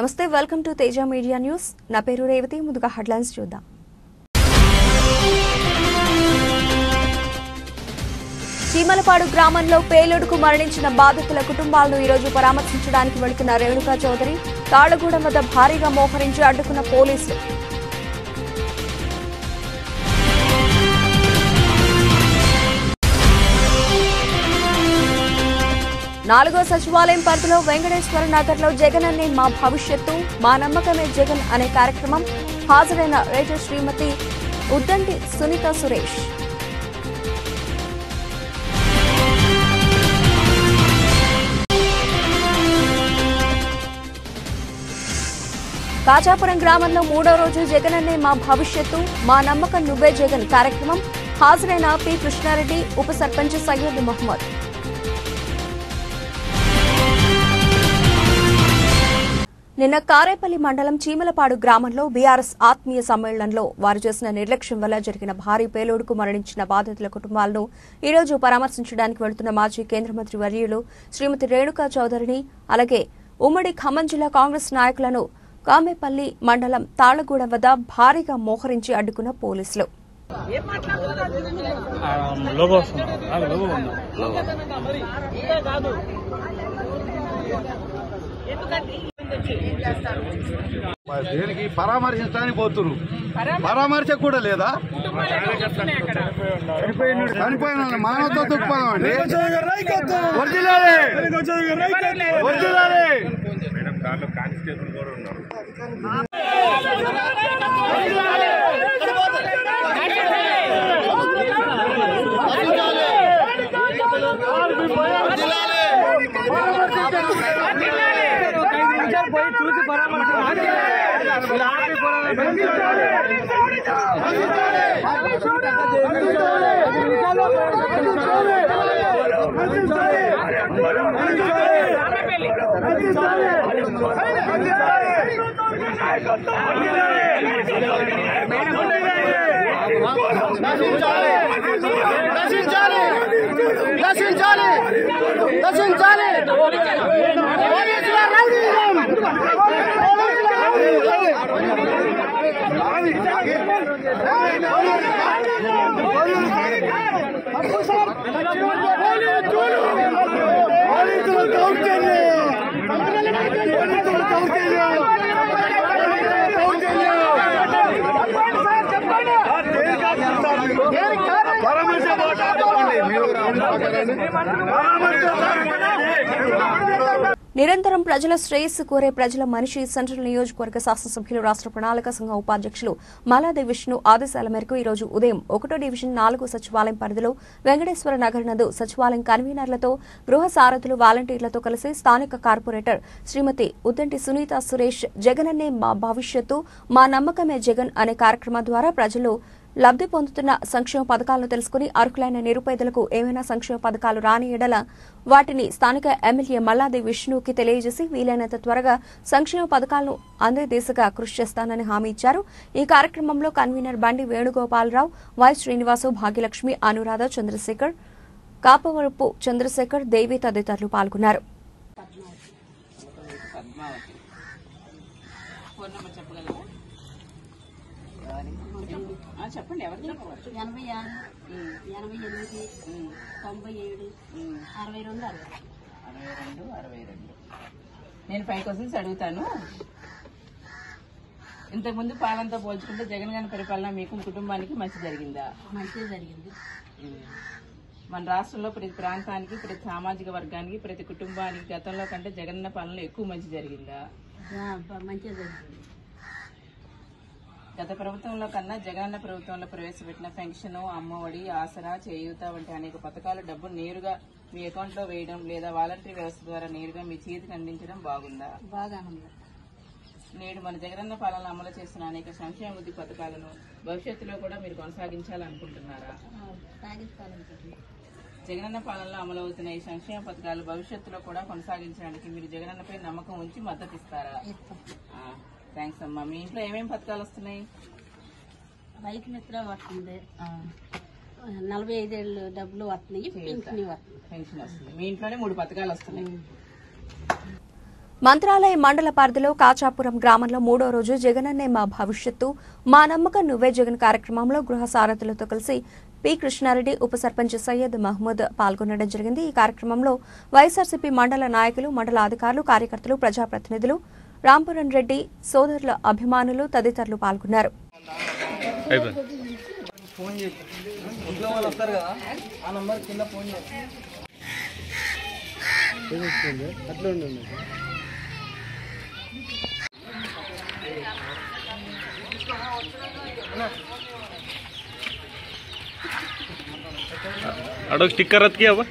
నమస్తే welcome to Teja media news నా పేరు రేవతి ముందుగా హెడ్లైన్స్ చూద్దాం చీమలపాడు గ్రామంలో పేలుడుకు మరణించిన బాధితుల కుటుంబాలను ఈరోజు పరామర్శించడానికి వెళుతున్న రేణుకా చౌదరి తాళ్లగూడెం వద్ద భారీగా మోహరించి అడ్డుకున్న పోలీసులు నాలుగో సచివాలయం పరిధిలో వెంకటేశ్వర నగర్లో జగన్ అనే మా భవిష్యత్తు మా నమ్మకమే జగన్ అనే కార్యక్రమం హాజరైన రేటర్ శ్రీమతి ఉద్దంటి సునీత సురేష్ కాచాపురం గ్రామంలో మూడో రోజు జగన్ అనే మా భవిష్యత్తు మా నమ్మకం నువ్వే జగన్ కార్యక్రమం హాజరైన పి కృష్ణారెడ్డి ఉప సర్పంచ్ సయ్యద్ మహమ్మద్ నిన్న కారేపల్లి మండలం చీమలపాడు గ్రామంలో బీఆర్ఎస్ ఆత్మీయ సమ్మేళనంలో వారు చేసిన నిర్లక్ష్యం వల్ల జరిగిన భారీ పేలుడుకు మరణించిన బాధితుల కుటుంబాలను ఈ రోజు పరామర్శించడానికి వెళుతున్న మాజీ కేంద్ర మంత్రి వర్యులు శ్రీమతి రేణుకా చౌదరిని అలాగే ఉమ్మడి ఖమ్మం జిల్లా కాంగ్రెస్ నాయకులను కామేపల్లి మండలం తాళ్లగూడెం వద్ద భారీగా మోహరించి అడ్డుకున్న పోలీసులు ఆ, లోగో వస్తుంది ఆ, లోగో ఉంది మరి దేనికి పరామర్శించడానికి పోతున్నారు పరామర్శ కూడా లేదా చనిపోయిన వాళ్ళని మానవతో దృక్పథం అండి వర్ధిల్లాలి! వర్ధిల్లాలి! నశించాలి! నశించాలి! నశించాలి! నశించాలి! పోలీసుల రౌడీజం! పోలీసుల రౌడీజం! పోలీసుల దౌర్జన్యం! పోలీసుల దౌర్జన్యం! పరామర్శ పోతామండి. మీరు పరామర్శ నిరంతరం ప్రజల శ్రేయస్సు కోరే ప్రజల మనిషి సెంట్రల్ నియోజకవర్గ శాసనసభ్యులు రాష్ట్ర ప్రణాళిక సంఘ ఉపాధ్యక్షులు మలాది విష్ణు ఆదేశాల మేరకు ఈ రోజు ఉదయం ఒకటో డివిజన్ నాలుగో సచివాలయం పరిధిలో వెంకటేశ్వర నగర్ నందు సచివాలయం కన్వీనర్లతో గృహ సారథులు వాలంటీర్లతో కలిసి స్థానిక కార్పొరేటర్ శ్రీమతి ఉద్దంటి సునీత సురేష్ జగనన్నే మా భవిష్యత్తు మా నమ్మకమే జగన్ అనే కార్యక్రమం ద్వారా ప్రజలు లబ్ధి పొందుతున్న సంక్షేమ పథకాలను తెలుసుకుని అర్హులైన నిరుపేదలకు ఏమైనా సంక్షేమ పథకాలు రాని ఎడల వాటిని స్థానిక ఎమ్మెల్యే మల్లాది విష్ణుకి తెలియజేసి వీలైనంత త్వరగా సంక్షేమ పథకాలను అందే దిశగా కృషి చేస్తానని హామీ ఇచ్చారు ఈ కార్యక్రమంలో కన్వీనర్ బండి వేణుగోపాలరావు వై శ్రీనివాసు భాగ్యలక్ష్మి అనురాధ చంద్రశేఖర్ కాపవరపు చంద్రశేఖర్ దేవి తదితరులు పాల్గొన్నారు ఫోన్ నెంబర్ చెప్పగలరా ఆ, చెప్పండి ఎవరు చెప్పవచ్చు ఎనభై ఆరు ఎనభై ఎనిమిది తొంభై ఏడు అరవై రెండు అరవై అరవై రెండు అరవై రెండు నేను ఫైవ్ క్వశ్చన్స్ అడుగుతాను ఇంతకుముందు పాలనతో పోల్చుకుంటే జగన్ గారి పరిపాలన మీకు మీ కుటుంబానికి మంచి జరిగిందా మంచిగా జరిగింది మన రాష్ట్రంలో ప్రతి ప్రాంతానికి ప్రతి సామాజిక వర్గానికి ప్రతి కుటుంబానికి గతంలో కంటే జగనన్న పాలనలో ఎక్కువ మంచి జరిగిందా ఆ, బ- మంచిగా జరిగింది గత ప్రభుత్వంలో కన్నా జగనన్న ప్రభుత్వంలో ప్రవేశపెట్టిన పెన్షన్ అమ్మఒడి ఆసరా చేయూత వంటి అనేక పథకాల డబ్బులు నేరుగా మీ అకౌంట్ లో వేయడం లేదా వాలంటరీ వ్యవస్థ ద్వారా నేరుగా మీ చేతికి అందించడం బాగుందా బాగా ఉంది నేడు మన జగనన్న పాలన అమలు చేస్తున్న అనేక సంక్షేమ వృద్ధి పథకాలను భవిష్యత్తులో కూడా మీరు కొనసాగించాలనుకుంటున్నారా ఆ, సాగించాలనుకుంటున్నాం జగనన్న పాలనలో అమలవుతున్న ఈ సంక్షేమ పథకాలు భవిష్యత్తులో కూడా కొనసాగించడానికి మీరు జగనన్నపై నమ్మకం ఉంచి మద్దతు ఇస్తారా ఇస్తాం థ్యాంక్స్ అమ్మా మీ ఇంట్లో ఏమేమి పథకాలు వస్తున్నాయి రైతు మిత్ర వస్తుంది నలభై ఐదేళ్ళు డబ్బులు వస్తున్నాయి పింఛని వస్తుంది పెన్షన్ వస్తుంది మీ ఇంట్లోనే మూడు పథకాలు వస్తున్నాయి మంత్రాలయ మండల పరిధిలో కాచాపురం గ్రామంలో మూడో రోజు జగనన్నే మా భవిష్యత్తు మా నమ్మకం నువ్వే జగన్ కార్యక్రమంలో గృహ సారథులతో కలిసి పి కృష్ణారెడ్డి ఉప సర్పంచ్ సయ్యద్ మహ్మూద్ పాల్గొనడం జరిగింది ఈ కార్యక్రమంలో వైఎస్ఆర్సీపీ మండల నాయకులు మండల అధికారులు కార్యకర్తలు ప్రజాప్రతినిధులు రాంపురన్ రెడ్డి సోదరుల అభిమానులు తదితరులు పాల్గొన్నారు అయిపోయింది అడొక స్టిక్కర్ అతికి అవ్వ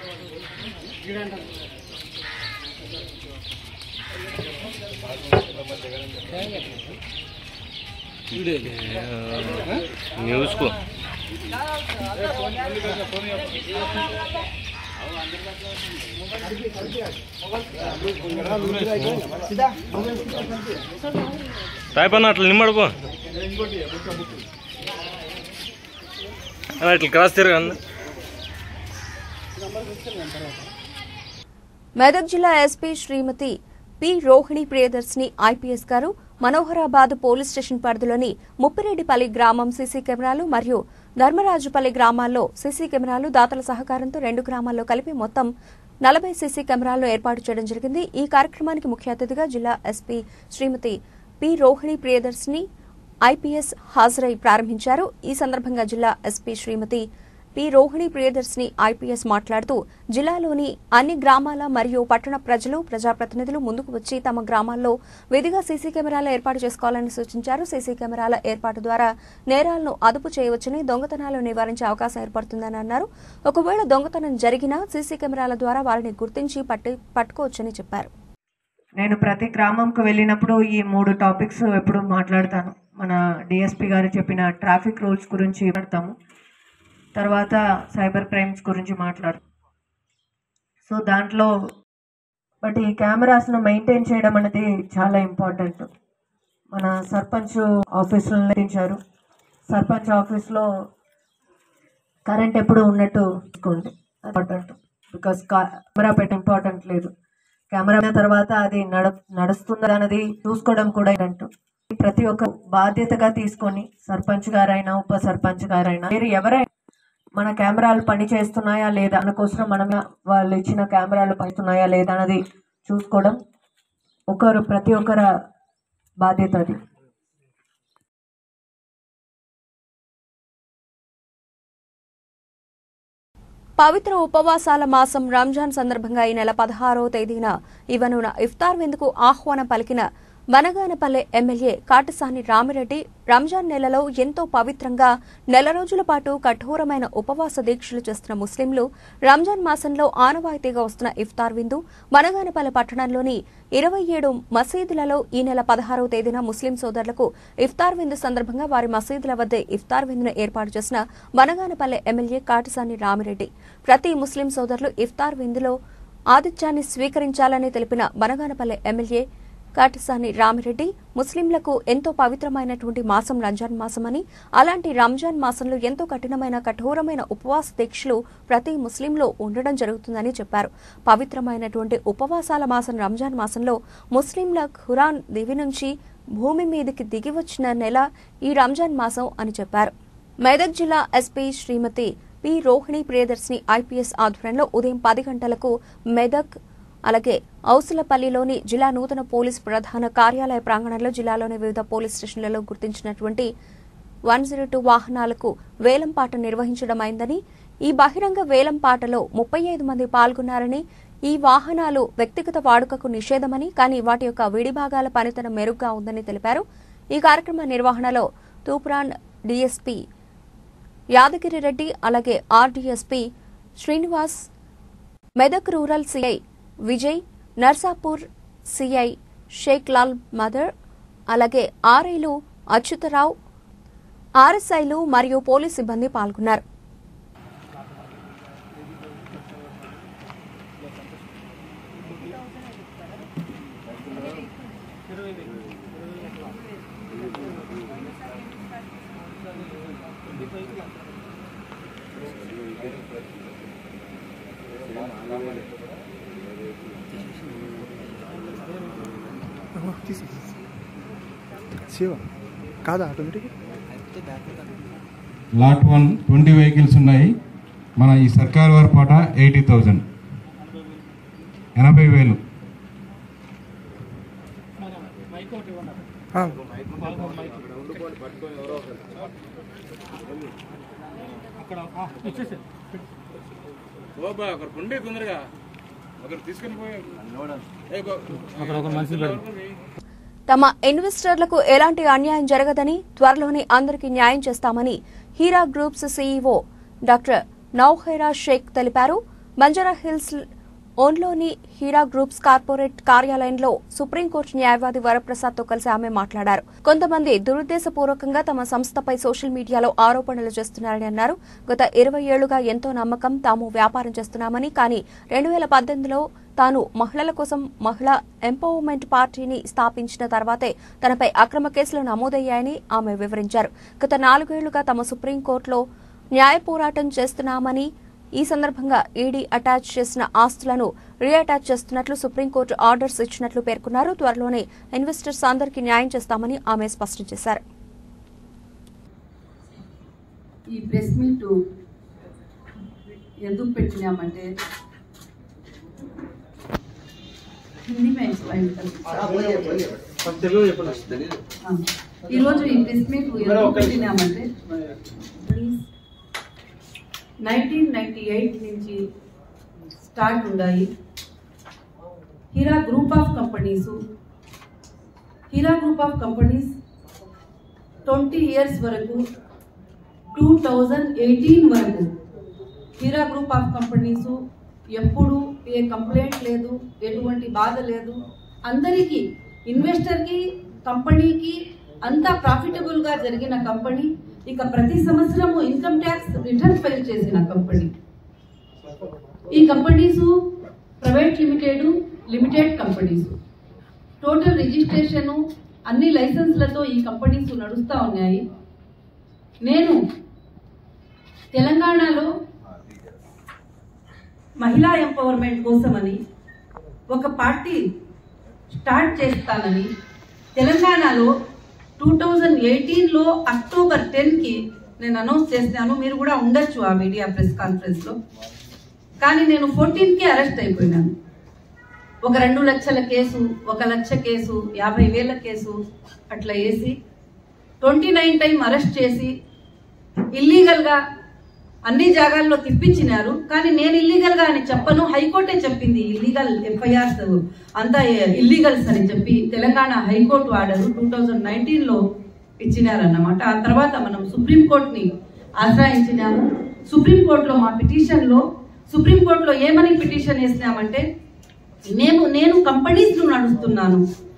న్యూస్ को తాయిపన్న అట్లా నిమ్మడుకో అలా ఇట్లా క్రాస్ తిరగండి మెదక్ జిల్లా SP Shrimati P Rohini Priyadarshini IPS గారు మనోహరాబాద్ పోలీస్ స్టేషన్ పరిధిలోని ముప్పిరెడ్డిపల్లి గ్రామం సీసీ కెమెరాలు మరియు ధర్మరాజుపల్లి గ్రామాల్లో సీసీ కెమెరాలు దాతల సహకారంతో రెండు గ్రామాల్లో కలిపి మొత్తం నలభై సీసీ కెమెరాలను ఏర్పాటు చేయడం జరిగింది ఈ కార్యక్రమానికి ముఖ్య అతిథిగా జిల్లా SP Shrimati P Rohini Priyadarshini IPS హాజరై ప్రారంభించారు ఈ సందర్భంగా జిల్లా SP Shrimati P Rohini Priyadarshini IPS మాట్లాడుతూ జిల్లాలోని అన్ని గ్రామాల మరియు పట్టణ ప్రజలు ప్రజాప్రతినిధులు ముందుకు వచ్చి తమ గ్రామాల్లో విధిగా సీసీ కెమెరాలు ఏర్పాటు చేసుకోవాలని సూచించారు సీసీ కెమెరాల ఏర్పాటు ద్వారా నేరాలను అదుపు చేయవచ్చని దొంగతనాలు నివారించే అవకాశం ఏర్పడుతుందని అన్నారు ఒకవేళ దొంగతనం జరిగినా సీసీ కెమెరాల ద్వారా వారిని గుర్తించి పట్టి పట్టుకోవచ్చని చెప్పారు నేను ప్రతి గ్రామంకు వెళ్ళినప్పుడు ఈ మూడు టాపిక్స్ ఎప్పుడు మాట్లాడతాను మన డిఎస్పి గారు చెప్పిన ట్రాఫిక్ రూల్స్ గురించి మాట్లాడతాము తర్వాత సైబర్ క్రైమ్స్ గురించి మాట్లాడతాం సో దాంట్లో బట్ ఈ కెమెరాస్ను మెయింటైన్ చేయడం అనేది చాలా ఇంపార్టెంట్ మన సర్పంచ్ ఆఫీసులో నిర్ణయించారు సర్పంచ్ ఆఫీస్లో కరెంట్ ఎప్పుడు ఉన్నట్టు చూసుకోండి ఇంపార్టెంట్ బికాస్ కెమెరా పెట్టి ఇంపార్టెంట్ లేదు కెమెరా తర్వాత అది నడ నడుస్తుందా అన్నది చూసుకోవడం కూడా ఏంటంటూ ప్రతి ఒక్క బాధ్యతగా తీసుకొని సర్పంచ్ గారైనా ఉప సర్పంచ్ గారైనా మీరు ఎవరైనా మన కెమెరాలు పని చేస్తున్నాయా లేదా అందుకోసం మనం వాళ్ళు ఇచ్చిన కెమెరాలు పనిస్తున్నాయా లేదా అన్నది చూసుకోవడం ఒకరు ప్రతి ఒక్కర బాధ్యత అది పవిత్ర ఉపవాసాల మాసం రంజాన్ సందర్భంగా ఈ నెల పదహారవ తేదీన ఇవ్వనున్న ఇఫ్తార్ విందుకు ఆహ్వానం పలికిన బనగానపల్లె ఎమ్మెల్యే కాటసాని రామిరెడ్డి రంజాన్ నెలలో ఎంతో పవిత్రంగా నెల రోజుల పాటు కఠోరమైన ఉపవాస దీక్షలు చేస్తున్న ముస్లింలు రంజాన్ మాసంలో ఆనవాయితీగా వస్తున్న ఇఫ్తార్ విందు బనగానపల్లె పట్టణంలోని ఇరవై ఏడు మసీదులలో ఈ నెల పదహారవ తేదీన ముస్లిం సోదరులకు ఇఫ్తార్ విందు సందర్భంగా వారి మసీదుల వద్దే ఇఫ్తార్ విందును ఏర్పాటు చేసిన బనగానపల్లె ఎమ్మెల్యే కాటసాని రామిరెడ్డి ప్రతి ముస్లిం సోదరులు ఇఫ్తార్ విందులో ఆతిథ్యాన్ని స్వీకరించాలని తెలిపిన బనగానపల్లె ఎమ్మెల్యే కాటసాని రామిరెడ్డి ముస్లింలకు ఎంతో పవిత్రమైనటువంటి మాసం రంజాన్ మాసమని అలాంటి రంజాన్ మాసంలో ఎంతో కఠినమైన కఠోరమైన ఉపవాస దీక్షలు ప్రతి ముస్లింలో ఉండడం జరుగుతుందని చెప్పారు పవిత్రమైనటువంటి ఉపవాసాల మాసం రంజాన్ మాసంలో ముస్లింల ఖురాన్ దివి నుంచి భూమి మీదకి దిగి వచ్చిన నెల ఈ రంజాన్ మాసం అని చెప్పారు మెదక్ జిల్లా SP Shrimati P Rohini Priyadarshini IPS ఆధ్వర్యంలో ఉదయం పది గంటలకు మెదక్ అలాగే ఔసులపల్లిలోని జిల్లా నూతన పోలీస్ ప్రధాన కార్యాలయ ప్రాంగణంలో జిల్లాలోని వివిధ పోలీస్ స్టేషన్లలో గుర్తించినటువంటి వన్ జీరో టూ వాహనాలకు వేలంపాట నిర్వహించడమైందని ఈ బహిరంగ వేలంపాటలో ముప్పై ఐదు మంది పాల్గొన్నారని ఈ వాహనాలు వ్యక్తిగత వాడుకకు నిషేధమని కానీ వాటి యొక్క విడిభాగాల పనితనం మెరుగ్గా ఉందని తెలిపారు ఈ కార్యక్రమ నిర్వహణలో తూప్రాన్ డీఎస్పీ యాదగిరి రెడ్డి అలాగే RDSP Srinivas Medak rural CI Vijay Narsapur CI Sheikh Lal Madar అలాగే ఆర్ఐలు అచ్యుతరావు ఆర్ఎస్ఐలు మరియు పోలీస్ సిబ్బంది పాల్గొన్నారు తీసి శివ కాదా automatic lot one twenty vehicles ఉన్నాయి మన ఈ సర్కార్ వారి పాట ఎయిటీ థౌజండ్ ఎనభై వేలు తమ ఇన్వెస్టర్లకు ఎలాంటి అన్యాయం జరగదని త్వరలోనే అందరికీ న్యాయం చేస్తామని Heera groups CEO doctor Nowhera Shaikh తెలిపారు బంజారా హిల్స్ ఓన్లోని హీరా గ్రూప్స్ కార్పొరేట్ కార్యాలయంలో సుప్రీంకోర్టు న్యాయవాది వరప్రసాద్ తో కలిసి ఆమె మాట్లాడారు కొంతమంది దురుద్దేశపూర్వకంగా తమ సంస్థపై సోషల్ మీడియాలో ఆరోపణలు చేస్తున్నారని అన్నారు గత ఇరవై ఏళ్లుగా ఎంతో నమ్మకం తాము వ్యాపారం చేస్తున్నామని కానీ రెండు వేల పద్దెనిమిదిలో తాను మహిళల కోసం మహిళా ఎంపవర్మెంట్ పార్టీని స్థాపించిన తర్వాతే తనపై అక్రమ కేసులు నమోదయ్యాయని ఆమె వివరించారు గత నాలుగేళ్లుగా తమ సుప్రీంకోర్టులో న్యాయ పోరాటం చేస్తున్నామని ఈ సందర్భంగా ఈడీ అటాచ్ చేసిన ఆస్తులను రీఅటాచ్ చేస్తున్నట్లు సుప్రీంకోర్టు ఆర్డర్స్ ఇచ్చినట్లు పేర్కొన్నారు త్వరలోనే ఇన్వెస్టర్స్ అందరికీ న్యాయం చేస్తామని ఆమె స్పష్టం చేశారు ఈ ప్రెస్ మీట్ ఎందుకు పెట్టినామంటే హిందీ में explain हाँ। ఈరోజు ఈ ప్రెస్ మీట్ ఎందుకు పెట్టినామంటే నైన్టీన్ నైన్టీ ఎయిట్ నుంచి స్టార్ట్ ఉన్నాయి Heera group of companies Heera group of companies twenty years వరకు టూ థౌజండ్ ఎయిటీన్ వరకు హీరా గ్రూప్ ఆఫ్ కంపెనీస్ ఎప్పుడు ఏ కంప్లైంట్ లేదు ఎటువంటి బాధ లేదు అందరికీ ఇన్వెస్టర్కి కంపెనీకి అంతా ప్రాఫిటబుల్గా జరిగిన కంపెనీ ఇక ప్రతి సంవత్సరము ఇన్కమ్ ట్యాక్స్ రిటర్న్ ఫైల్ చేసిన కంపెనీ ఈ companies private limited limited companies total registration అన్ని లైసెన్స్లతో ఈ కంపెనీస్ నడుస్తూ ఉన్నాయి నేను తెలంగాణలో మహిళా ఎంపవర్మెంట్ కోసమని ఒక పార్టీ స్టార్ట్ చేస్తానని తెలంగాణలో టూ థౌజండ్ ఎయిటీన్లో అక్టోబర్ టెన్కి నేను అనౌన్స్ చేసినాను మీరు కూడా ఉండొచ్చు ఆ మీడియా ప్రెస్ కాన్ఫరెన్స్లో కానీ నేను ఫోర్టీన్కి అరెస్ట్ అయిపోయినాను ఒక రెండు లక్షల కేసు ఒక లక్ష కేసు యాభై వేల కేసు అట్లా వేసి ట్వంటీ నైన్ టైం అరెస్ట్ చేసి ఇల్లీగల్గా అన్ని జాగాల్లో తిప్పించినారు కానీ నేను ఇల్లీగల్గా అని చెప్పను హైకోర్టే చెప్పింది ఇల్లీగల్ ఎఫ్ఐఆర్స్ అంతా ఇల్లీగల్స్ అని చెప్పి Telangana high court order two thousand నైన్టీన్లో ఇచ్చినారన్నమాట ఆ తర్వాత మనం సుప్రీంకోర్టుని ఆశ్రయించినాము సుప్రీంకోర్టులో మా పిటిషన్లో సుప్రీంకోర్టులో ఏమని పిటిషన్ వేసినామంటే మేము నేను కంపెనీస్ను నడుస్తున్నాను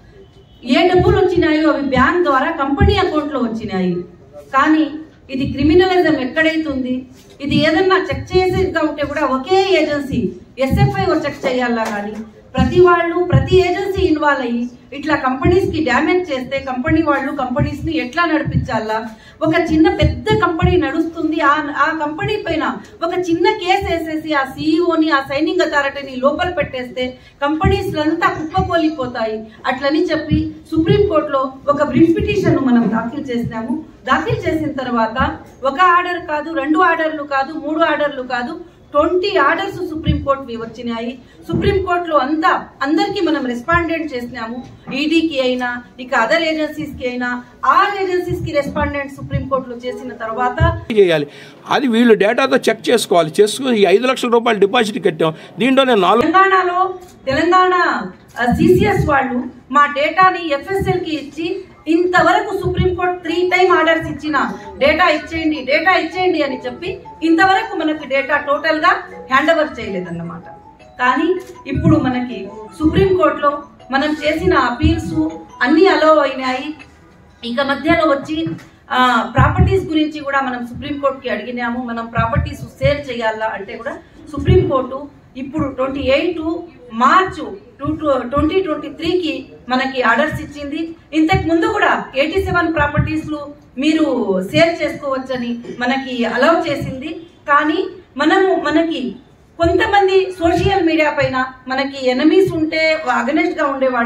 ఏ డబ్బులు వచ్చినాయో అవి బ్యాంక్ ద్వారా కంపెనీ అకౌంట్లో వచ్చినాయి కానీ ఇది క్రిమినలిజం ఎక్కడైతుంది ఇది ఏదన్నా చెక్ చేసేగా ఉంటే కూడా ఒకే ఏజెన్సీ ఎస్ఎఫ్ఐ చెక్ చేయాలా కానీ ప్రతి వాళ్ళు ప్రతి ఏజెన్సీ ఇన్వాల్వ్ అయ్యి ఇట్లా కంపెనీస్ కి డ్యామేజ్ చేస్తే కంపెనీ వాళ్ళు కంపెనీస్ ని ఎట్లా నడిపించాలా ఒక చిన్న పెద్ద కంపెనీ నడుస్తుంది ఆ ఆ కంపెనీ పైన ఒక చిన్న కేసు వేసేసి ఆ సీఈఓని ఆ సైనింగ్ అథారిటీని లోపల పెట్టేస్తే కంపెనీస్ అంతా కుప్పకూలిపోతాయి అట్లని చెప్పి సుప్రీంకోర్టులో ఒక బ్రిఫ్ పిటిషన్ మనం దాఖలు చేసినాము దాఖలు చేసిన తర్వాత ఒక ఆర్డర్ కాదు రెండు ఆర్డర్లు కాదు మూడు ఆర్డర్లు కాదు ట్వంటీ ఆర్డర్స్ సుప్రీంకోర్టు వచ్చినాయి సుప్రీంకోర్టులో అంతా అందరికీ మనం రెస్పాండెంట్ చేసినాము ఈడీకి అయినా ఇక అదర్ ఏజెన్సీస్ కి అయినా ఆల్ ఏజెన్సీస్ కి రెస్పాండెంట్ సుప్రీంకోర్టులో చేసిన తర్వాత చేయాలి అది వీళ్ళు డేటాతో చెక్ చేసుకోవాలి చేసుకుని ఈ ఐదు లక్షల రూపాయలు డిపాజిట్ కట్టాం దీంట్లో నేను నాలుగు తెలంగాణలో తెలంగాణ సిసిఎస్ వాళ్ళు మా డేటాని ఎఫ్ఎస్ఎల్ కి ఇచ్చి ఇంతవరకు సుప్రీంకోర్టు త్రీ టైం ఆర్డర్స్ ఇచ్చిన డేటా ఇచ్చేయండి డేటా ఇచ్చేయండి అని చెప్పి ఇంతవరకు మనకి డేటా టోటల్ గా హ్యాండ్ ఓవర్ చేయలేదన్నమాట కానీ ఇప్పుడు మనకి సుప్రీంకోర్టులో మనం చేసిన అపీల్స్ అన్ని అలో అయినాయి ఇక మధ్యలో వచ్చి ప్రాపర్టీస్ గురించి కూడా మనం సుప్రీంకోర్టుకి అడిగినాము మనం ప్రాపర్టీస్ సేల్ చేయాలా అంటే కూడా సుప్రీంకోర్టు ఇప్పుడు twenty eight March two twenty twenty త్రీకి మనకి ఆర్డర్స్ ఇచ్చింది ఇంతకు ముందు కూడా ఎయిటీ సెవెన్ ప్రాపర్టీస్లు మీరు సేల్ చేసుకోవచ్చని మనకి అలౌ చేసింది కానీ మనము మనకి కొంతమంది సోషల్ మీడియా పైన మనకి ఎనమీస్ ఉంటే అగనెస్ట్ గా ఉండేవాళ్ళు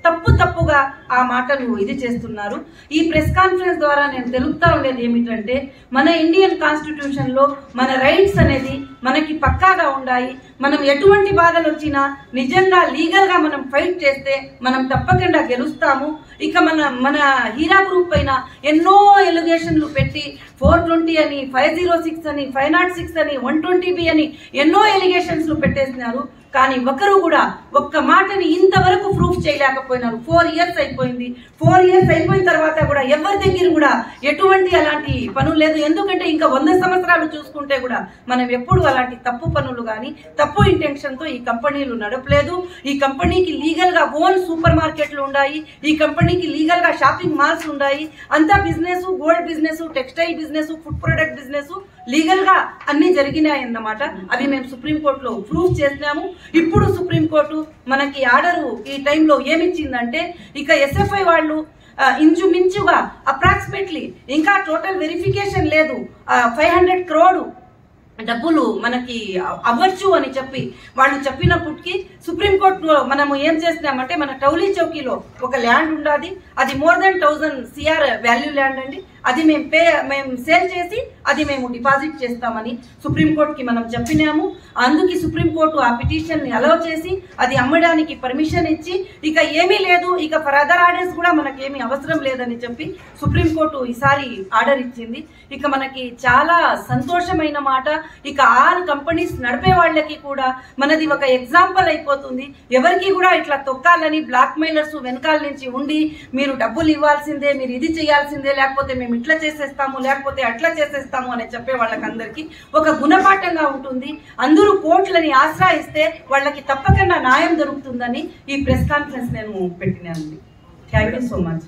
తప్పు తప్పుగా ఆ మాటలు ఇది చేస్తున్నారు ఈ ప్రెస్ కాన్ఫరెన్స్ ద్వారా నేను తెలుపుతా ఉండేది ఏమిటంటే మన ఇండియన్ కాన్స్టిట్యూషన్ లో మన రైట్స్ అనేది మనకి పక్కాగా ఉన్నాయి మనం ఎటువంటి బాధలు వచ్చినా నిజంగా లీగల్ గా మనం ఫైట్ చేస్తే మనం తప్పకుండా గెలుస్తాము ఇక మన మన హీరా గ్రూప్ పైన ఎన్నో ఎలిగేషన్లు పెట్టి ఫోర్ ట్వంటీ అని ఫైవ్ జీరో సిక్స్ అని ఫైవ్ నాట్ సిక్స్ అని వన్ ట్వంటీ బి అని ఎన్నో ఎలిగేషన్స్ పెట్టేసినారు కానీ ఒకరు కూడా ఒక్క మాటని ఇంతవరకు ప్రూఫ్ చేయలేకపోయినారు ఫోర్ ఇయర్స్ అయిపోయింది ఫోర్ ఇయర్స్ అయిపోయిన తర్వాత కూడా ఎవరి దగ్గర కూడా ఎటువంటి అలాంటి పనులు లేదు ఎందుకంటే ఇంకా వంద సంవత్సరాలు చూసుకుంటే కూడా మనం ఎప్పుడు అలాంటి తప్పు పనులు కానీ తప్పు ఇంటెన్షన్ తో ఈ కంపెనీలు నడపలేదు ఈ కంపెనీకి లీగల్ గా ఓన్ సూపర్ మార్కెట్లు ఉన్నాయి ఈ కంపెనీకి లీగల్ గా షాపింగ్ మాల్స్ ఉన్నాయి అంతా business gold business textile business food product business legal గా అన్ని జరిగినాయి అన్నమాట అవి మేము సుప్రీం కోర్టులో ప్రూఫ్ చేసినాము ఇప్పుడు సుప్రీం కోర్టు మనకి ఆర్డర్ ఈ టైంలో ఏమిచ్చిందంటే ఇక ఎస్ఎఫ్ఐ వాళ్ళు ఆ, ఇంచుమించుగా అప్రాక్సిమేట్లీ ఇంకా టోటల్ వెరిఫికేషన్ లేదు ఫైవ్ హండ్రెడ్ క్రోడు డబ్బులు మనకి అవ్వచ్చు అని చెప్పి వాళ్ళు చెప్పినప్పటికీ సుప్రీంకోర్టులో మనము ఏం చేసినామంటే మన టౌలీ చౌకీలో ఒక ల్యాండ్ ఉండాది అది more than thousand CR value land అండి అది మేము పే మేము సేల్ చేసి అది మేము డిపాజిట్ చేస్తామని సుప్రీంకోర్టుకి మనం చెప్పినాము అందుకే సుప్రీంకోర్టు ఆ పిటిషన్ ని అలౌ చేసి అది అమ్మడానికి పర్మిషన్ ఇచ్చి ఇక ఏమీ లేదు ఇక ఫర్దర్ ఆర్డర్స్ కూడా మనకేమీ అవసరం లేదని చెప్పి సుప్రీంకోర్టు ఈసారి ఆర్డర్ ఇచ్చింది ఇక మనకి చాలా సంతోషమైన మాట ఇక ఆరు కంపెనీస్ నడిపే వాళ్ళకి కూడా మనది ఒక ఎగ్జాంపుల్ అయిపోతుంది ఎవరికి కూడా ఇట్లా తొక్కాలని బ్లాక్ మెయిలర్స్ వెనకాల నుంచి ఉండి మీరు డబ్బులు ఇవ్వాల్సిందే మీరు ఇది చేయాల్సిందే లేకపోతే మేము ఇట్లా చేసేస్తాము లేకపోతే అట్లా చేసేస్తాము అని చెప్పే వాళ్ళకందరికీ ఒక గుణపాఠంగా ఉంటుంది అందరూ కోర్టులని ఆశ్రయిస్తే వాళ్ళకి తప్పకుండా న్యాయం దొరుకుతుందని ఈ ప్రెస్ కాన్ఫరెన్స్ నేను పెట్టినానండి థ్యాంక్ యూ సో మచ్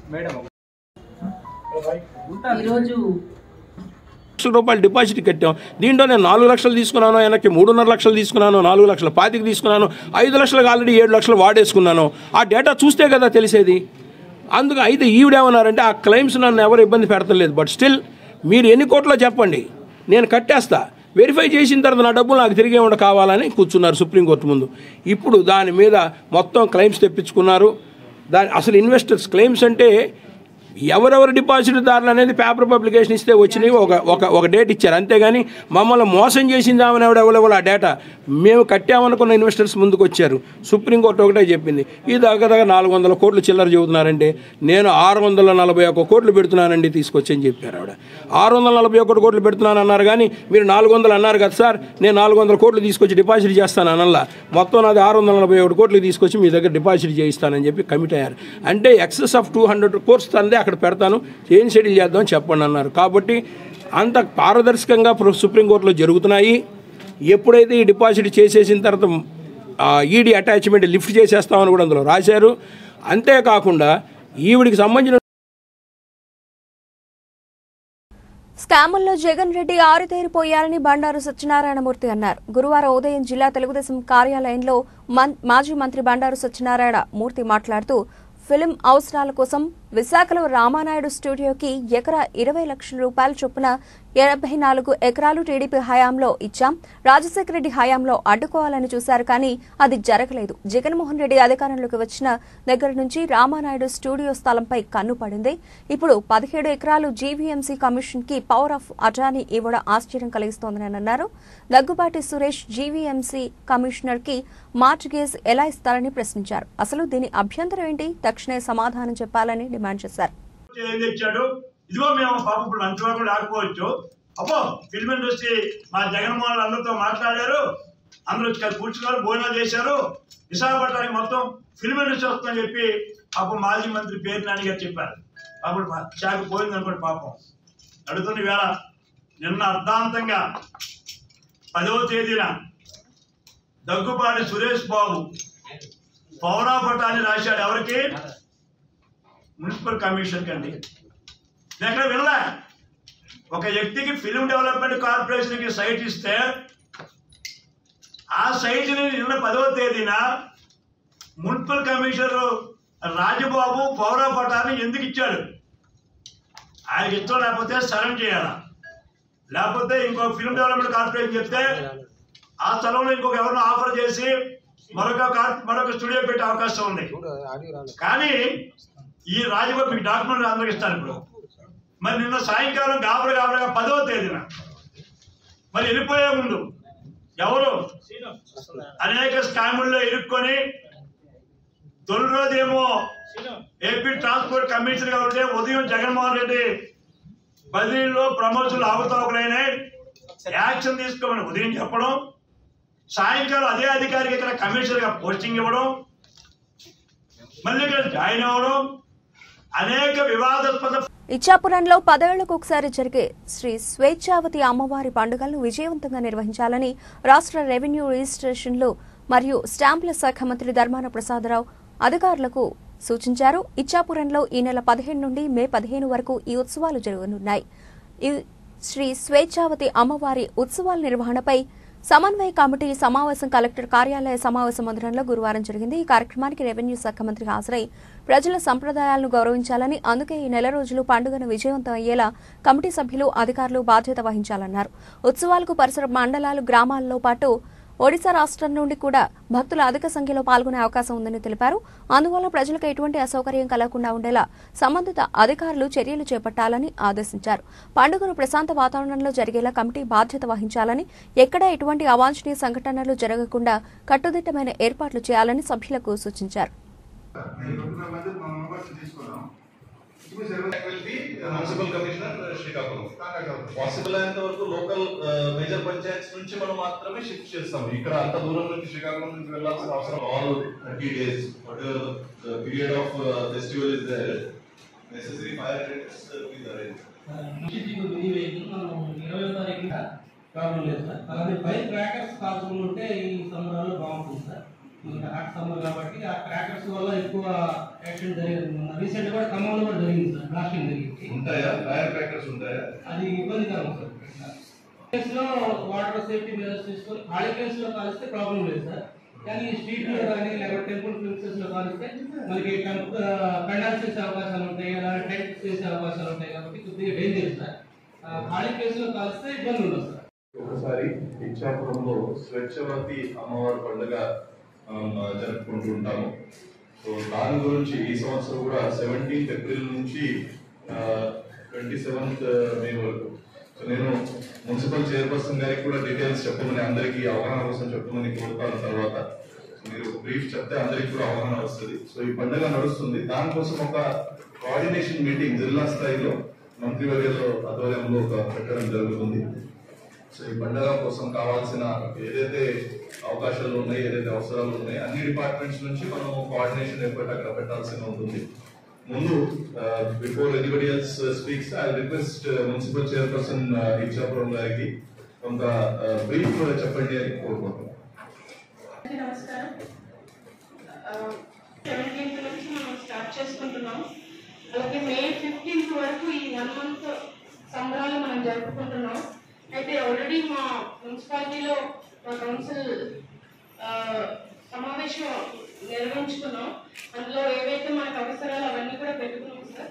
ఈరోజు లక్షల రూపాయలు డిపాజిట్ కట్టాం దీంట్లో నేను నాలుగు లక్షలు తీసుకున్నాను వెనక్కి మూడున్నర లక్షలు తీసుకున్నాను నాలుగు లక్షల పాతికి తీసుకున్నాను ఐదు లక్షలకు ఆల్రెడీ ఏడు లక్షలు వాడేసుకున్నాను ఆ డేటా చూస్తే కదా తెలిసేది అందుకు అయితే ఈవిడేమన్నారంటే ఆ క్లెయిమ్స్ నన్ను ఎవరు ఇబ్బంది పెడతలేదు బట్ స్టిల్ మీరు ఎన్ని కోట్లో చెప్పండి నేను కట్టేస్తా వెరిఫై చేసిన తర్వాత నా డబ్బులు నాకు తిరిగి ఇవ్వడం కావాలని కూర్చున్నారు సుప్రీంకోర్టు ముందు ఇప్పుడు దాని మీద మొత్తం క్లెయిమ్స్ తెప్పించుకున్నారు దాని అసలు ఇన్వెస్టర్స్ క్లెయిమ్స్ అంటే ఎవరెవరు డిపాజిట్దారులు అనేది పేపర్ పబ్లికేషన్ ఇస్తే వచ్చినాయి ఒక ఒక ఒక డేట్ ఇచ్చారు అంతేగాని మమ్మల్ని మోసం చేసింది ఆమెను ఎవడెవడెవడ ఆ డేటా మేము కట్టామనుకున్న ఇన్వెస్టర్స్ ముందుకు వచ్చారు సుప్రీంకోర్టు ఒకటే చెప్పింది ఈ దగ్గర దగ్గర నాలుగు వందల కోట్లు చిల్లర చెబుతున్నారంటే నేను ఆరు వందల నలభై ఒక్క కోట్లు పెడుతున్నానండి తీసుకొచ్చి అని చెప్పారు ఆవిడ ఆరు వందల నలభై ఒక్కటి కోట్లు పెడుతున్నాను అన్నారు కానీ మీరు నాలుగు వందలు అన్నారు కదా సార్ నేను నాలుగు వందల కోట్లు తీసుకొచ్చి డిపాజిట్ చేస్తాను అనల్లా మొత్తం నాది ఆరు వందల నలభై ఒకటి కోట్లు తీసుకొచ్చి మీ దగ్గర డిపాజిట్ చేయిస్తానని చెప్పి కమిట్ అయ్యారు అంటే excess of two hundred crores తందే అక్కడ పెడతాను ఏం షెడ్యూల్ చేద్దాం చెప్పండి అన్నారు కాబట్టి అంత పారదర్శకంగా ప్ర- సుప్రీంకోర్టులో జరుగుతున్నాయి ఎప్పుడైతే ఈ డిపాజిట్ చేసేసిన తర్వాత ఈడీ అటాచ్మెంట్ లిఫ్ట్ చేసేస్తామని కూడా అందులో రాశారు అంతేకాకుండా ఈవిడికి సంబంధించిన స్కాముల్లో జగన్ రెడ్డి ఆరుతేరిపోయారని బండారు సత్యనారాయణమూర్తి అన్నారు గురువారం ఉదయం జిల్లా తెలుగుదేశం కార్యాలయంలో మన్- మాజీ మంత్రి బండారు సత్యనారాయణ మూర్తి మాట్లాడుతూ ఫిలిం అవసరాల కోసం విశాఖలో రామానాయుడు స్టూడియోకి ఎకరా ఇరవై లక్షల రూపాయల చొప్పున ఎనభై నాలుగు ఎకరాలు టీడీపీ హయాంలో ఇచ్చాం రాజశేఖర రెడ్డి హయాంలో అడ్డుకోవాలని చూశారు కానీ అది జరగలేదు జగన్మోహన్ రెడ్డి అధికారంలోకి వచ్చిన దగ్గర నుంచి రామానాయుడు స్టూడియో స్థలంపై కన్ను పడింది ఇప్పుడు పదిహేడు ఎకరాలు జీవీఎంసీ కమిషన్ కి పవర్ ఆఫ్ అటానీ ఇవ్వడం ఆశ్చర్యం కలిగిస్తోందని అన్నారు దగ్గుబాటి సురేష్ జీవీఎంసీ కమిషనర్ కి మార్టిగేజ్ ఎలా ఇస్తారని ప్రశ్నించారు అసలు దీని అభ్యంతరం ఏంటి తక్షణమే సమాధానం చెప్పాలని డిమాండ్ చేశారు ఏం తెచ్చాడు ఇదిగో మేము పాపం ఇప్పుడు లంచ్ వరకు లేకపోవచ్చు అబ్బో ఫిల్మ్ ఇండస్ట్రీ మా జగన్మోహన్ అందరితో మాట్లాడారు అందరూ ఇక్కడ కూర్చున్నారు భోజనాలు చేశారు విశాఖపట్నానికి మొత్తం ఫిల్మ్ ఇండస్ట్రీ వస్తుందని చెప్పి పాపం మాజీ మంత్రి పేరు నాని గారు చెప్పారు అప్పుడు పా- శాఖ పోయింది అనుకోండి పాపం అడుగుతున్న వేళ నిన్న అర్ధాంతంగా పదవ తేదీన దగ్గుపాటి సురేష్ బాబు పౌరాపటాన్ని రాశాడు ఎవరికి మున్సిపల్ కమిషన్ కండి నేను ఎక్కడ వినలే ఒక వ్యక్తికి ఫిల్మ్ డెవలప్మెంట్ కార్పొరేషన్కి సైట్ ఇస్తే ఆ సైట్ని నిన్న పదవ తేదీన మున్సిపల్ కమిషనర్ రాజబాబు పౌర పటాన్ని ఎందుకు ఇచ్చాడు ఆయనకి ఇష్టం లేకపోతే సరెండ్ చేయాలా లేకపోతే ఇంకో ఫిల్మ్ డెవలప్మెంట్ కార్పొరేషన్ చెప్తే ఆ స్థలంలో ఇంకొక ఎవరిని ఆఫర్ చేసి మరొక కార్- మరొక స్టూడియో పెట్టే అవకాశం ఉంది కానీ ఈ రాజబాబు మీకు డాక్యుమెంట్ అందరికి ఇస్తాను ఇప్పుడు మరి నిన్న సాయంకాలం గాబర గాబరగా పదవ తేదీన మరి వెళ్ళిపోయే ముందు ఎవరు అనేక స్కాముల్లో ఇరుక్కొని తొలి రోజేమో ఏపీ ట్రాన్స్పోర్ట్ కమిషనర్ గా ఉంటే ఉదయం జగన్మోహన్ రెడ్డి బదిలీలో ప్రమోషన్లు అవకతవకలైనాయి యాక్షన్ తీసుకోమని ఉదయం చెప్పడం సాయంకాలం అదే అధికారికి ఇక్కడ కమిషనర్ గా పోస్టింగ్ ఇవ్వడం మళ్ళీ ఇక్కడ జాయిన్ అవ్వడం అనేక వివాదాస్పద ఇచ్చాపురంలో పదేళ్లకు ఒకసారి జరిగే శ్రీ స్వేచ్ఛావతి అమ్మవారి పండుగలను విజయవంతంగా నిర్వహించాలని రాష్ట్ర రెవెన్యూ రిజిస్ట్రేషన్లు మరియు స్టాంపుల శాఖ మంత్రి ధర్మాన ప్రసాదరావు అధికారులకు సూచించారు ఇచ్చాపురంలో ఈ నెల పదిహేను నుండి మే పదిహేను వరకు ఈ ఉత్సవాలు జరగనున్నాయి ఈ శ్రీ స్వేచ్ఛావతి అమ్మవారి ఉత్సవాల నిర్వహణపై సమన్వయ కమిటీ సమావేశం కలెక్టర్ కార్యాలయ సమావేశ మందిరంలో గురువారం జరిగింది ఈ కార్యక్రమానికి రెవెన్యూ శాఖ మంత్రి హాజరై ప్రజల సంప్రదాయాలను గౌరవించాలని అందుకే ఈ నెల రోజులు పండుగను విజయవంతం అయ్యేలా కమిటీ సభ్యులు అధికారులు బాధ్యత వహించాలన్నారు ఉత్సవాలకు పరిసర మండలాలు గ్రామాల్లో పాటు ఒడిశా రాష్ట్రం నుండి కూడా భక్తులు అధిక సంఖ్యలో పాల్గొనే అవకాశం ఉందని తెలిపారు అందువల్ల ప్రజలకు ఎటువంటి అసౌకర్యం కలగకుండా ఉండేలా సంబంధిత అధికారులు చర్యలు చేపట్టాలని ఆదేశించారు పండుగను ప్రశాంత వాతావరణంలో జరిగేలా కమిటీ బాధ్యత వహించాలని ఎక్కడా ఎటువంటి అవాంఛనీయ సంఘటనలు జరగకుండా కట్టుదిట్టమైన ఏర్పాట్లు చేయాలని సభ్యులకు సూచించారు మున్సిపల్ కమిషనర్ శ్రీకాకుళం పాసిబుల్ అయినంత వరకు లోకల్ మేజర్ పంచాయత్స్ నుంచి మనం మాత్రమే షిఫ్ట్ చేస్తాం ఇక్కడ అంత దూరం నుంచి శ్రీకాకుళం నుంచి వెళ్ళాల్సిన అవసరం all thirty days whatever period of festival is there necessary fire attendants with arrange ఇరవై తారీఖున ప్రాబ్లం లేదు సార్ అలాగే ఫైర్ క్రాకర్స్ కాల్చుకుని ఉంటే ఈ సమ్మర్లో బాగుంటుంది సార్ ఇంకా హాట్ సమ్మర్ కాబట్టి ఆ క్రాకర్స్ వల్ల ఎక్కువ యాక్సిడెంట్ జరిగింది రీసెంట్ కూడా ఖమ్మంలో కూడా జరిగింది సార్ బ్లాస్టింగ్ జరిగింది ఉంటాయా ఫైర్ క్రాకర్స్ ఉంటాయా అది ఇబ్బందికరం సార్ ప్లేస్ లో వాటర్ సేఫ్టీ మెజర్స్ తీసుకొని ఖాళీ ప్లేస్ లో కాలిస్తే ప్రాబ్లం లేదు సార్ కానీ స్ట్రీట్ లో కానీ లేకపోతే టెంపుల్ ప్లేసెస్ లో కాలిస్తే మనకి కండాల్స్ చేసే అవకాశాలు ఉంటాయి అలాగే టెంట్ చేసే అవకాశాలు ఉంటాయి కాబట్టి కొద్దిగా డేంజర్ సార్ ఆ, ఖాళీ ప్లేస్ లో కాలిస్తే ఇబ్బంది ఉండదు సార్ ఒకసారి ఇచ్చాపురంలో స్వచ్ఛవతి అమ్మవారి పండుగ మనం జరుపుకుంటూ ఉంటాము సో దాని గురించి ఈ సంవత్సరం కూడా సెవెంటీన్త్ ఏప్రిల్ నుంచి ట్వంటీ సెవెంత్ మే వరకు సో నేను మున్సిపల్ చైర్పర్సన్ గారికి కూడా డీటెయిల్స్ చెప్పమని అందరికీ అవగాహన కోసం చెప్పమని కోరుతాను తర్వాత సో మీరు బ్రీఫ్ చెప్తే అందరికీ కూడా అవగాహన వస్తుంది సో ఈ పండుగ నడుస్తుంది దానికోసం ఒక కోఆర్డినేషన్ మీటింగ్ జిల్లా స్థాయిలో మంత్రివర్యంలో ఆధ్వర్యంలో ఒక పెట్టడం జరుగుతుంది సో ఈ పండుగ కోసం కావాల్సిన ఏదైతే అవకాశాలు ఉన్నాయి ఏదైతే అవసరాలు ఉన్నాయి అన్ని డిపార్ట్మెంట్స్ నుంచి మనం కోఆర్డినేషన్ ఎఫర్ట్ అక్కడ పెట్టాల్సి ఉంటుంది ముందు before anybody else speaks I request municipal chairperson Ichchapuram గారికి కొంత బ్రీఫ్ చెప్పండి అని కోరుకుంటున్నాను అందరికీ నమస్కారం సెవెంటీన్త్ నుంచి మనం స్టార్ట్ చేసుకుంటున్నాం అలాగే మే ఫిఫ్టీన్త్ వరకు ఈ వన్ మంత్ సంబరాలు మనం జరుపుకుంటున్నాం అయితే ఆల్రెడీ మా మున్సిపాలిటీలో మా కౌన్సిల్ ఆ, సమావేశం నిర్వహించుకున్నాం అందులో ఏవైతే మనకు అవసరాలు అవన్నీ కూడా పెట్టుకున్నాం సార్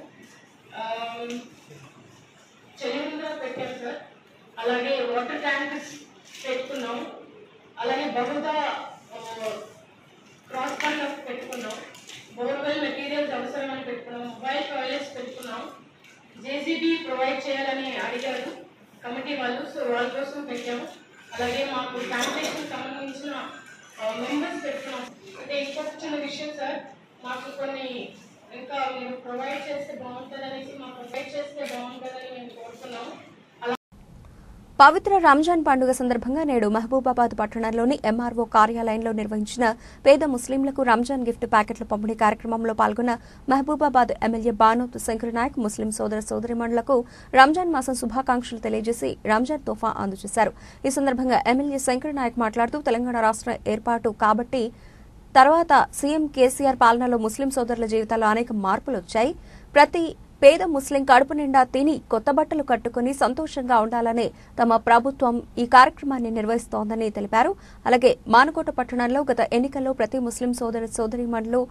చెరువులు కూడా పెట్టాం సార్ అలాగే వాటర్ ట్యాంక్స్ పెట్టుకున్నాం అలాగే బహుదా క్రాస్ కాంటాక్ట్ పెట్టుకున్నాం బోర్వెల్ మెటీరియల్స్ అవసరమని పెట్టుకున్నాం మొబైల్ టాయిలెట్స్ పెట్టుకున్నాం జేసీబీ ప్రొవైడ్ చేయాలని అడిగారు కమిటీ వాళ్ళు సో వాళ్ళ కోసం పెట్టాము అలాగే మాకు శానిటేషన్ సంబంధించిన మెంబర్స్ పెట్టుకున్నాం అంటే ఇంకొక చిన్న విషయం సార్ మాకు కొన్ని ఇంకా మీరు ప్రొవైడ్ చేస్తే బాగుంటుందనేసి మాకు ప్రొవైడ్ చేస్తే బాగుంటుందని మేము కోరుతున్నాం పవిత్ర రంజాన్ పండుగ సందర్భంగా నేడు మహబూబాబాద్ పట్టణంలోని ఎంఆర్ఓ కార్యాలయంలో నిర్వహించిన పేద ముస్లింలకు రంజాన్ గిఫ్ట్ ప్యాకెట్ల పంపిణీ కార్యక్రమంలో పాల్గొన్న మహబూబాబాద్ ఎమ్మెల్యే బానోత్ శంకర్ నాయక్ ముస్లిం సోదర సోదరిమణులకు రంజాన్ మాసం శుభాకాంక్షలు తెలియజేసి రంజాన్ తోఫా అందజేశారు ఈ సందర్భంగా ఎమ్మెల్యే శంకర్ నాయక్ మాట్లాడుతూ తెలంగాణ రాష్ట్ర ఏర్పాటు కాబట్టి తర్వాత సీఎం కేసీఆర్ పాలనలో ముస్లిం సోదరుల జీవితాల్లో అనేక మార్పులు వచ్చాయి ప్రతి పేద ముస్లిం కడుపు నిండా తిని కొత్త బట్టలు కట్టుకుని సంతోషంగా ఉండాలనే తమ ప్రభుత్వం ఈ కార్యక్రమాన్ని నిర్వహిస్తోందని తెలిపారు అలాగే మానుకోట పట్టణంలో గత ఎన్నికల్లో ప్రతి ముస్లిం సోదర సోదరిమణులు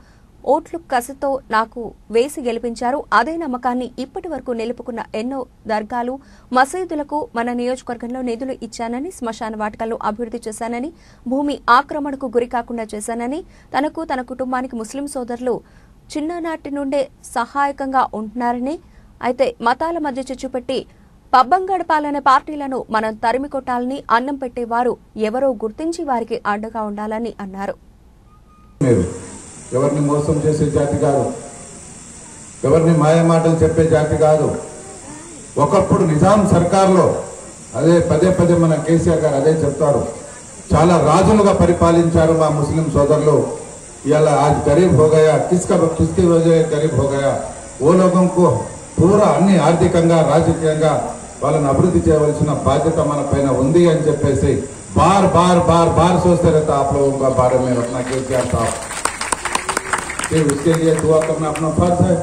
ఓట్లు కసితో నాకు వేసి గెలిపించారు అదే నమ్మకాన్ని ఇప్పటి వరకు నిలుపుకున్న ఎన్నో దర్గాలు మసీదులకు మన నియోజకవర్గంలో నిధులు ఇచ్చానని శ్మశాన వాటికలను అభివృద్ధి చేశానని భూమి ఆక్రమణకు గురి కాకుండా చేశానని తనకు తన కుటుంబానికి ముస్లిం సోదరులు చిన్ననాటి నుండే సహాయకంగా ఉంటున్నారని అయితే మతాల మధ్య చిచ్చు పెట్టి పబ్బం గడపాలనే పార్టీలను మనం తరిమి కొట్టాలని అన్నం పెట్టేవారు ఎవరో గుర్తించి వారికి అండగా ఉండాలని అన్నారు లేదు ఎవరిని మోసం చేసే జాతి కాదు ఎవరిని మాయమాటలు చెప్పే జాతి కాదు ఒకప్పుడు నిజాం సర్కార్లో అదే పదే పదే మన కేసీఆర్ గారు అదే చెప్తారు చాలా రాజులుగా పరిపాలించారు మా ముస్లిం సోదరులు ఇవాళ आज गरीब हो गया किसका किसकी वजह गरीब हो गया ఓ లోకంకు పూరా అన్ని ఆర్థికంగా రాజకీయంగా వాళ్ళని అభివృద్ధి చేయవలసిన బాధ్యత మన పైన ఉంది అని చెప్పేసి బార్ బార్ బార్ బార్ सोचते रहता आप लोगों का बारे में अपना केसीआर साहब फिर उसके लिए दुआ करना अपना फर्ज है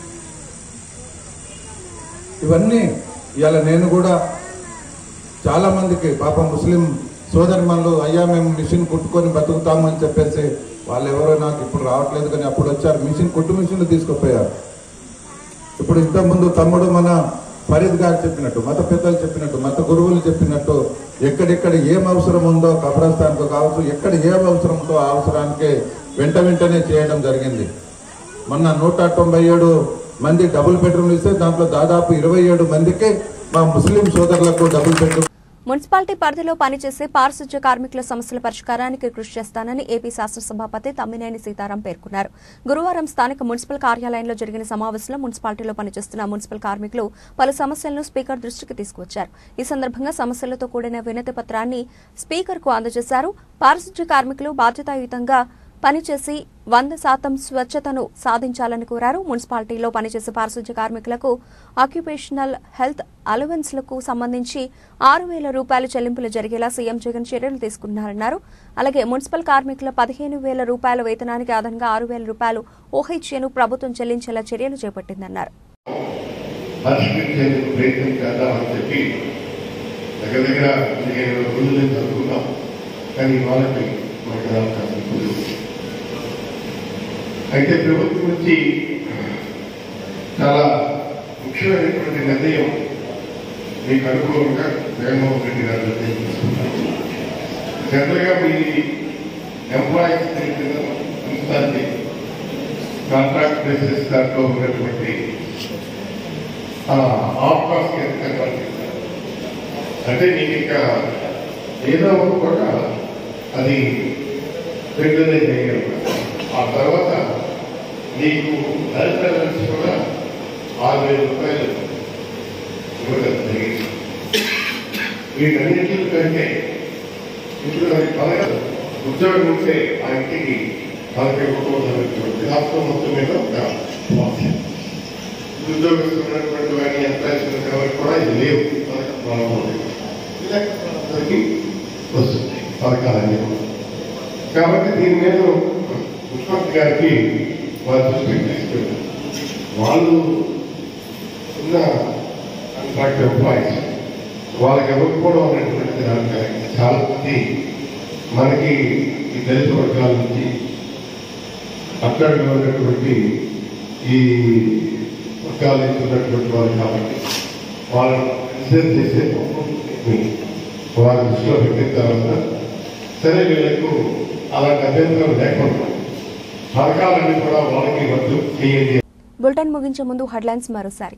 ఇవన్నీ ఇవాళ నేను కూడా చాలా మందికి పాప ముస్లిం సోదరిమణులు అయ్యా మేము మిషన్ కుట్టుకొని బతుకుతాము అని చెప్పేసి వాళ్ళు ఎవరో నాకు ఇప్పుడు రావట్లేదు కానీ అప్పుడు వచ్చారు మిషన్ కుట్టు మిషన్లు తీసుకుపోయారు ఇప్పుడు ఇంతకుముందు తమ్ముడు మన ఫరీద్ గారు చెప్పినట్టు మత పెద్దలు చెప్పినట్టు మత గురువులు చెప్పినట్టు ఎక్కడెక్కడ ఏం అవసరం ఉందో కబ్రస్థాన్కు కావచ్చు ఎక్కడ ఏం అవసరం ఉందో ఆ అవసరానికి వెంట వెంటనే చేయడం జరిగింది మొన్న నూట తొంభై ఏడు మంది డబుల్ బెడ్రూమ్లు ఇస్తే దాంట్లో దాదాపు ఇరవై ఏడు మందికి మా ముస్లిం సోదరులకు డబుల్ బెడ్రూమ్ మున్సిపాలిటీ పరిధిలో పనిచేసే పారిశుధ్య కార్మికుల సమస్యల పరిష్కారానికి కృషి చేస్తానని ఏపీ శాసనసభాపతి తమ్మినేని సీతారాం పేర్కొన్నారు గురువారం స్థానిక మున్సిపల్ కార్యాలయంలో జరిగిన సమావేశంలో మున్సిపాలిటీలో పనిచేస్తున్న మున్సిపల్ కార్మికులు పలు సమస్యలను స్పీకర్ దృష్టికి తీసుకువచ్చారు ఈ సందర్భంగా సమస్యలతో కూడిన వినతి పత్రాన్ని స్పీకర్కు అందజేశారు పారిశుధ్య కార్మికులు బాధ్యతాయుతంగా పనిచేసి వంద శాతం స్వచ్ఛతను సాధించాలని కోరారు మున్సిపాలిటీలో పనిచేసే పారిశుధ్య కార్మికులకు ఆక్యుపేషనల్ హెల్త్ అలవెన్స్లకు సంబంధించి ఆరు వేల రూపాయల చెల్లింపులు జరిగేలా సీఎం జగన్ చర్యలు తీసుకున్నారన్నారు అలాగే మున్సిపల్ కార్మికుల పదిహేను వేల రూపాయల వేతనానికి అదనంగా ఆరు వేల రూపాయలు ఓహెచ్ఏను ప్రభుత్వం చెల్లించేలా చర్యలు చేపట్టిందన్నారు పరిష్కరించేందుకు ప్రయత్నం చేద్దామని చెప్పి దగ్గర దగ్గర పదిహేను రోజుల నుంచి అనుకున్నాం కానీ వాళ్ళకి మనకు అవకాశం లేదు. అయితే ప్రభుత్వం నుంచి చాలా ముఖ్యమైనటువంటి నిర్ణయం మీకు అనుకూలంగా జగన్మోహన్ రెడ్డి గారు నిర్ణయం తీసుకున్నారు జనరల్గా మీ ఎంప్లాయీస్ మున్సిపాలిటీ కాంట్రాక్ట్ బేసిస్ దాంట్లో ఉన్నటువంటి ఆఫ్ కాస్ట్ అంటే మీకు ఇంకా ఏదో ఒక పూట అది రెగ్యులైజ్ చేయగలరు ఆ తర్వాత మీకు హెల్త్ అలవెన్స్ కూడా ఆరు వేల రూపాయలు ఇవ్వడం జరిగింది వీటన్నిటికంటే ఇప్పుడు అది పదగా ఉద్యోగం ఉంటే ఆ ఇంటికి పదవి ఇవ్వకూడదు రాష్ట్రం మొత్తం మీద ఒక పాలసీ ఉద్యోగస్తులు ఉన్నటువంటి వారిని ఎంప్లాయీస్ ఎవరికి కూడా ఇది లేవు అందరికీ వస్తుంది పథకాలన్నీ కూడా. కాబట్టి దీని మీద ముఖ్యమంత్రి గారికి వారి దృష్టికి తీసుకెళ్ళారు వాళ్ళు ఉన్న కాంట్రాక్ట్ ఎంప్లాయీస్ వాళ్ళకి ఇవ్వకపోవడం అనేటువంటి దానికి చాలా మంది మనకి ఈ దళిత వర్గాల నుంచి అట్టడుగా ఉన్నటువంటి ఈ వర్గాల నుంచి ఉన్నటువంటి వారు కాబట్టి వాళ్ళని కన్సిడర్ చేసే వారి దృష్టిలో పెట్టిన తర్వాత సరే వీళ్ళకు అలాంటి అభ్యంతరం లేకుండా పథకాలన్నీ కూడా వాళ్ళకి వద్దు చేయండి బులెటిన్ ముగించే ముందు హెడ్లైన్స్ మరోసారి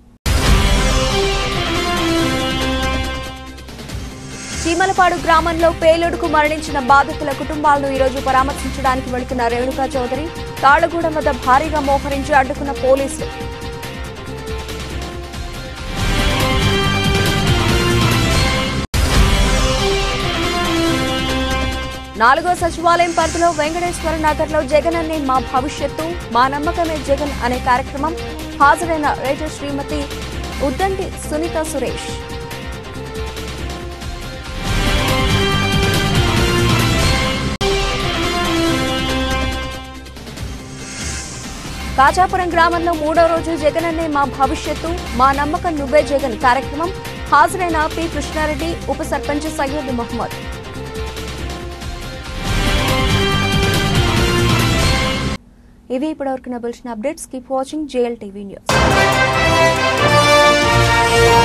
చీమలపాడు గ్రామంలో పేలుడుకు మరణించిన బాధితుల కుటుంబాలను ఈరోజు పరామర్శించడానికి వెళుతున్న రేణుకా చౌదరి తాళగూడెం వద్ద భారీగా మోహరించి అడ్డుకున్న పోలీసులు నాలుగో సచివాలయం పరిధిలో వెంకటేశ్వర నగర్లో జగన్ అనే మా భవిష్యత్తు మా నమ్మకమే జగన్ అనే కార్యక్రమం హాజరైన రేటర్ శ్రీమతి ఉద్దంటి సునీత సురేష్ కాచాపురం గ్రామంలో మూడో రోజు జగన్ అనే మా భవిష్యత్తు మా నమ్మకం నువ్వే జగన్ కార్యక్రమం హాజరైన పి కృష్ణారెడ్డి ఉప సర్పంచ్ సయ్యద్ మహమ్మద్ ఇవి ఇప్పటివరకు నా బుల్షన్ updates keep watching JL TV news